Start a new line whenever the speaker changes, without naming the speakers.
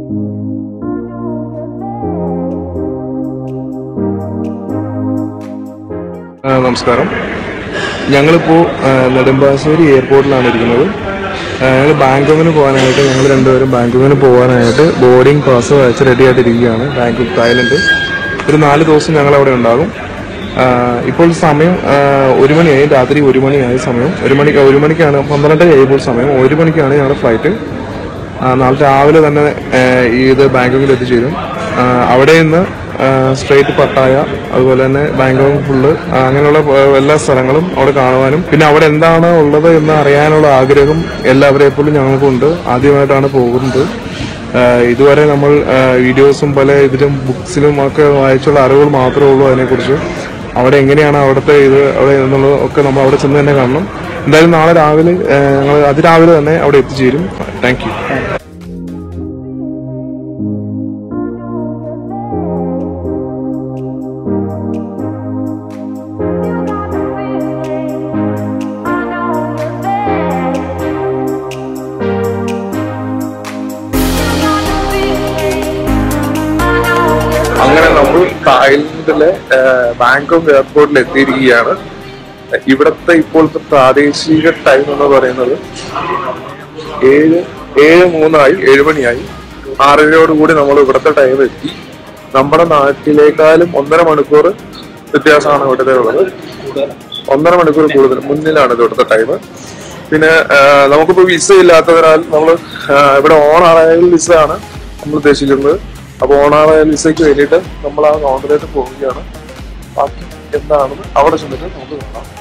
ആ, നമസ്കാരം ഞങ്ങളിപ്പോൾ നെടുമ്പാശ്ശേരി എയർപോർട്ടിലാണ് ഇരിക്കുന്നത് ഞങ്ങൾ ബാങ്കോങ്ങിന് പോകാനായിട്ട് ഞങ്ങൾ രണ്ടുപേരും ബാങ്കോങ്ങിന് പോകാനായിട്ട് ബോർഡിംഗ് പാസ് അയച്ച് റെഡി ആയിട്ടിരിക്കുകയാണ് ബാങ്കോക്ക് തായ്ലൻഡ് ഒരു നാല് ദിവസം ഞങ്ങൾ അവിടെ ഉണ്ടാകും ആ, ഇപ്പോൾ സമയം ആ, ഒരു മണിയായി രാത്രി ഒരു മണിയായി സമയം ഒരു മണി ഒരു മണിക്കാണ് പന്ത്രണ്ട് കഴിയുമ്പോൾ സമയം ഒരു മണിക്കാണ് ഞങ്ങളുടെ ഫ്ലൈറ്റ് ആ, നാളെ രാവിലെ തന്നെ ആ, ഇത് ബാങ്കോക്കിൽ എത്തിച്ചേരും ആ, അവിടെ നിന്ന് സ്ട്രേറ്റ് പട്ടായ അതുപോലെ തന്നെ ബാങ്കോക്ക് ഫുള്ള് ആ, അങ്ങനെയുള്ള ആ, എല്ലാ സ്ഥലങ്ങളും അവിടെ കാണുവാനും പിന്നെ അവിടെ എന്താണ് ഉള്ളത് എന്ന് അറിയാനുള്ള ആഗ്രഹം എല്ലാവരെ എപ്പോഴും ഞങ്ങൾക്കുണ്ട് ആദ്യമായിട്ടാണ് പോകുന്നത് ആ, ഇതുവരെ നമ്മൾ ആ, വീഡിയോസും പല ഇതിലും ബുക്സിലും ഒക്കെ വായിച്ചുള്ള അറിവുകൾ മാത്രമേ ഉള്ളൂ അതിനെക്കുറിച്ച് അവിടെ എങ്ങനെയാണ് അവിടുത്തെ ഇത് അവിടെ എന്നുള്ളത് ഒക്കെ നമ്മൾ അവിടെ ചെന്ന് തന്നെ കാണണം എന്തായാലും നാളെ രാവിലെ ഞങ്ങൾ അതിരാവിലെ തന്നെ അവിടെ എത്തിച്ചേരും താങ്ക് യു അങ്ങനെ നമ്മൾ തായ്ലൻഡിലെ ബാങ്കോക്ക് എയർപോർട്ടിൽ എത്തിയിരിക്കുകയാണ് ഇവിടുത്തെ ഇപ്പോഴത്തെ പ്രാദേശിക ടൈം എന്ന് പറയുന്നത് ഏഴ് ഏഴ് മൂന്നായി ഏഴ് മണിയായി ആറരയോട് കൂടി നമ്മൾ ഇവിടുത്തെ ടൈം എത്തി നമ്മുടെ നാട്ടിലേക്കാളും ഒന്നര മണിക്കൂർ വ്യത്യാസമാണ് ഇവിടുത്തെ ഉള്ളത് ഒന്നര മണിക്കൂർ കൂടുതൽ മുന്നിലാണ് ഇത് ഇവിടുത്തെ ടൈം പിന്നെ ആ, നമുക്കിപ്പോ വിസ ഇല്ലാത്തതിനാൽ നമ്മൾ ഇവിടെ ഓണാറായൽ വിസ ആണ് നമ്മൾ ഉദ്ദേശിക്കുന്നത് അപ്പൊ ഓണാറായൽ വിസയ്ക്ക് വേണ്ടിയിട്ട് നമ്മൾ ആ കൗണ്ടറിലേക്ക് പോവുകയാണ് ബാക്കി എന്താണെന്ന് അവിടെ ചെന്നിട്ട് നമുക്ക് കാണാം